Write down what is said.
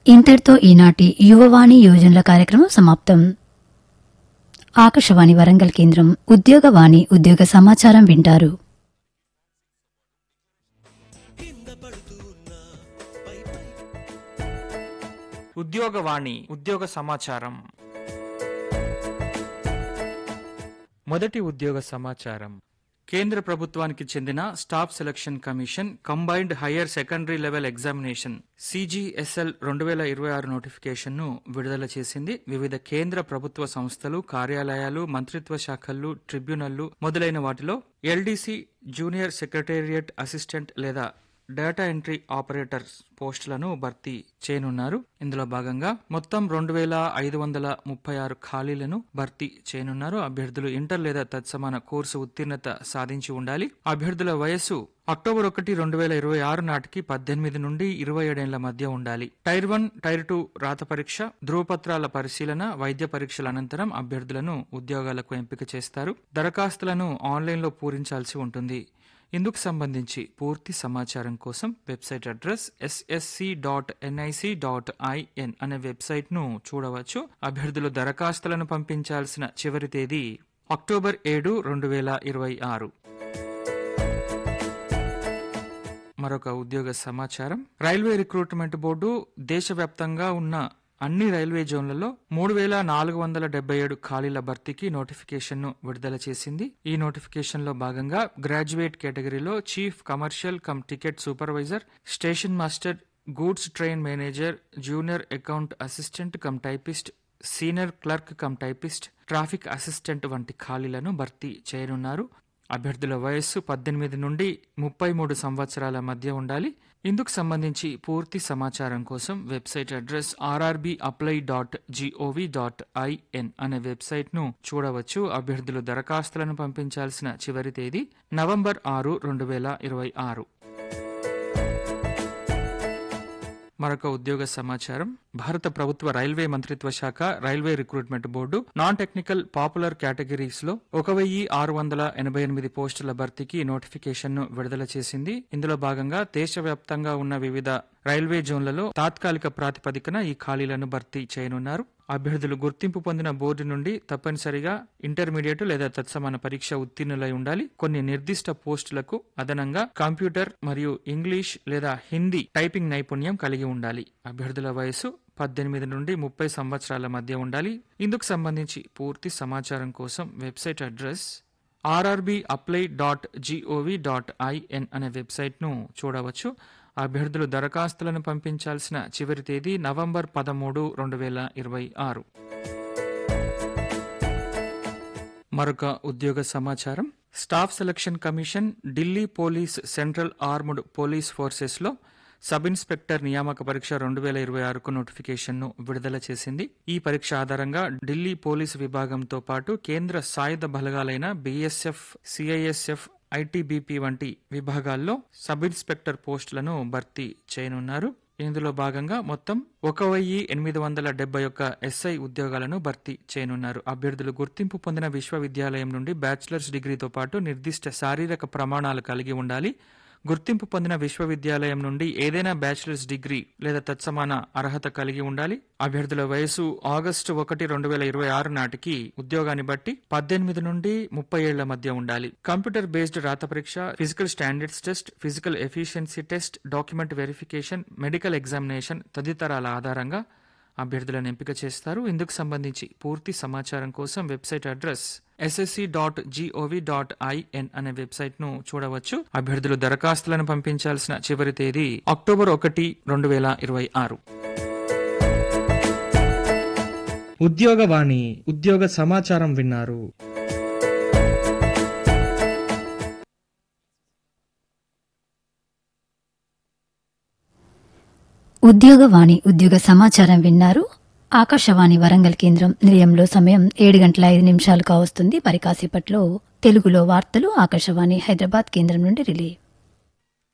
ఇంతటితో ఈనాటి యువవాణి యోజనల కార్యక్రమం సమాప్తం ఆకాశవాణి వరంగల్ కేంద్రం ఉద్యోగవాణి ఉద్యోగ సమాచారం వింటారు ఉద్యోగవాణి ఉద్యోగ సమాచారం మొదటి ఉద్యోగ సమాచారం కేంద్ర ప్రభుత్వానికి చెందిన staff selection commission combined higher secondary level examination CGSL రెండు వేల ఇరవై ఆరు నోటిఫికేషన్ను విడుదల చేసింది వివిధ కేంద్ర ప్రభుత్వ సంస్థలు కార్యాలయాలు మంత్రిత్వ శాఖలు ట్రిబ్యునళ్లు మొదలైన వాటిలో ఎల్డీసీ జూనియర్ సెక్రటేరియట్ అసిస్టెంట్ లేదా డేటా ఎంట్రీ ఆపరేటర్స్ పోస్టులను భర్తీ చేయనున్నారు ఇందులో భాగంగా మొత్తం రెండు వేల ఐదు వందల ముప్పై ఆరు ఖాళీలను భర్తీ చేయనున్నారు అభ్యర్థులు ఇంటర్ లేదా తత్సమాన కోర్సు ఉత్తీర్ణత సాధించి ఉండాలి అభ్యర్థుల వయస్సు అక్టోబర్ ఒకటి రెండు వేల ఇరవై ఆరు నాటికి పద్దెనిమిది నుండి ఇరవై ఏడేళ్ల మధ్య ఉండాలి టైర్ వన్ టైర్ టూ రాత పరీక్ష ధృవపత్రాల పరిశీలన వైద్య పరీక్షల అనంతరం అభ్యర్థులను ఉద్యోగాలకు ఎంపిక చేస్తారు దరఖాస్తులను ఆన్లైన్లో పూరించాల్సి ఉంటుంది ఇందుకు సంబంధించి పూర్తి సమాచారం కోసం website address SSC dot NIC dot IN అనే వెబ్సైట్ను చూడవచ్చు అభ్యర్థులు దరఖాస్తులను పంపించాల్సిన చివరి తేదీ అక్టోబర్ ఏడు రెండు వేల ఇరవై ఆరు మరొక ఉద్యోగ సమాచారం రైల్వే రిక్రూట్మెంట్ బోర్డు దేశవ్యాప్తంగా ఉన్న అన్ని రైల్వే జోన్లలో మూడు వేల నాలుగు వందల డెబ్బై ఏడు ఖాళీల భర్తీకి నోటిఫికేషన్ ను విడుదల చేసింది ఈ నోటిఫికేషన్ లో భాగంగా గ్రాడ్యుయేట్ కేటగిరీలో chief commercial cum ticket supervisor station master goods train manager junior account assistant cum typist senior clerk cum typist traffic assistant వంటి ఖాళీలను భర్తీ చేయనున్నారు అభ్యర్థుల వయస్సు పద్దెనిమిది నుండి ముప్పై మూడు సంవత్సరాల మధ్య ఉండాలి ఇందుకు సంబంధించి పూర్తి సమాచారం కోసం website address RRB apply dot GOV dot IN అనే వెబ్సైట్ను చూడవచ్చు అభ్యర్థులు దరఖాస్తులను పంపించాల్సిన చివరి తేదీ నవంబర్ ఆరు రెండు వేల ఇరవై ఆరు మరొక ఉద్యోగ సమాచారం భారత ప్రభుత్వ రైల్వే మంత్రిత్వ శాఖ railway recruitment board non technical popular categories లో ఒక వెయ్యి ఆరు వందల ఎనభై ఎనిమిది పోస్టుల భర్తీకి నోటిఫికేషన్ ను విడుదల చేసింది ఇందులో భాగంగా దేశవ్యాప్తంగా ఉన్న వివిధ రైల్వే జోన్లలో తాత్కాలిక ప్రాతిపదికన ఈ ఖాళీలను భర్తీ చేయనున్నారు అభ్యర్థులు గుర్తింపు పొందిన బోర్డు నుండి తప్పనిసరిగా ఇంటర్మీడియట్ లేదా తత్సమాన పరీక్ష ఉత్తీర్ణులై ఉండాలి కొన్ని నిర్దిష్ట పోస్టులకు అదనంగా కంప్యూటర్ మరియు ఇంగ్లీష్ లేదా హిందీ టైపింగ్ నైపుణ్యం కలిగి ఉండాలి అభ్యర్థుల వయసు పద్దెనిమిది నుండి ముప్పై సంవత్సరాల మధ్య ఉండాలి ఇందుకు సంబంధించి పూర్తి సమాచారం కోసం website address RRB apply dot GOV dot IN అనే వెబ్సైట్ను చూడవచ్చు అభ్యర్థులు దరఖాస్తులను పంపించాల్సిన చివరి తేదీ నవంబర్ పదమూడు రెండు వేల ఇరవై ఆరు మరొక ఉద్యోగ సమాచారం staff selection commission Delhi police central armed police forces లో సబ్ ఇన్స్పెక్టర్ నియామక పరీక్ష రెండు వేల ఇరవై ఆరుకు నోటిఫికేషన్ ను విడుదల చేసింది ఈ పరీక్ష ఆధారంగా ఢిల్లీ పోలీసు విభాగంతో పాటు కేంద్ర సాయుధ బలగాలైన బీఎస్ఎఫ్ సిఐఎస్ఎఫ్ ఐటీబీపీ వంటి విభాగాల్లో సబ్ ఇన్స్పెక్టర్ పోస్టులను భర్తీ చేయనున్నారు ఇందులో భాగంగా మొత్తం ఒక వెయ్యి ఎనిమిది వందల డెబ్బై ఒక్క ఎస్ఐ ఉద్యోగాలను భర్తీ చేయనున్నారు అభ్యర్థులు గుర్తింపు పొందిన విశ్వవిద్యాలయం నుండి బ్యాచిలర్స్ డిగ్రీతో పాటు నిర్దిష్ట శారీరక ప్రమాణాలు కలిగి ఉండాలి గుర్తింపు పొందిన విశ్వవిద్యాలయం నుండి ఏదైనా బ్యాచిలర్స్ డిగ్రీ లేదా తత్సమాన అర్హత కలిగి ఉండాలి అభ్యర్థుల వయసు ఆగస్టు ఒకటి రెండు వేల ఇరవై ఆరు నాటికి ఉద్యోగాన్ని బట్టి పద్దెనిమిది నుండి ముప్పై ఏళ్ల మధ్య ఉండాలి కంప్యూటర్ బేస్డ్ రాత పరీక్ష physical standards test physical efficiency test document verification medical examination తదితరాల ఆధారంగా అభ్యర్థులను ఎంపిక చేస్తారు ఇందుకు సంబంధించి పూర్తి సమాచారం కోసం website address SSC dot GOV dot IN అనే వెబ్సైట్ ను చూడవచ్చు అభ్యర్థులు దరఖాస్తులను పంపించాల్సిన చివరి తేదీ అక్టోబర్ ఒకటి రెండు వేల ఇరవై ఆరు ఉద్యోగవాణి ఉద్యోగ సమాచారం విన్నారు ఉద్యోగవాణి ఉద్యోగ సమాచారం విన్నారు ఆకాశవాణి వరంగల్ కేంద్రం నిలయంలో సమయం ఏడు గంటల ఐదు నిమిషాలు కావస్తుంది మరి కాసేపట్లో తెలుగులో వార్తలు ఆకాశవాణి హైదరాబాద్ కేంద్రం నుండి రిలే